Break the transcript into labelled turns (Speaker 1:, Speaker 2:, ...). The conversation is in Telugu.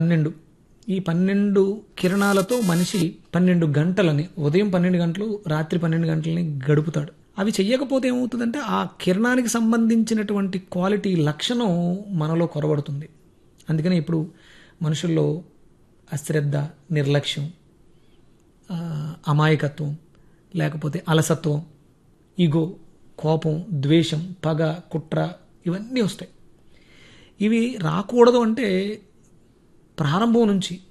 Speaker 1: పన్నెండు ఈ పన్నెండు కిరణాలతో మనిషి పన్నెండు గంటలని ఉదయం పన్నెండు గంటలు రాత్రి పన్నెండు గంటలని గడుపుతాడు అవి చెయ్యకపోతే ఏమవుతుందంటే ఆ కిరణానికి సంబంధించినటువంటి క్వాలిటీ లక్షణం మనలో కొరబడుతుంది అందుకని ఇప్పుడు మనుషుల్లో అశ్రద్ధ నిర్లక్ష్యం ఆ, అమాయకత్వం లేకపోతే అలసత్వం ఈగో కోపం ద్వేషం పగ కుట్ర ఇవన్నీ వస్తాయి ఇవి రాకూడదు అంటే ప్రారంభం నుంచి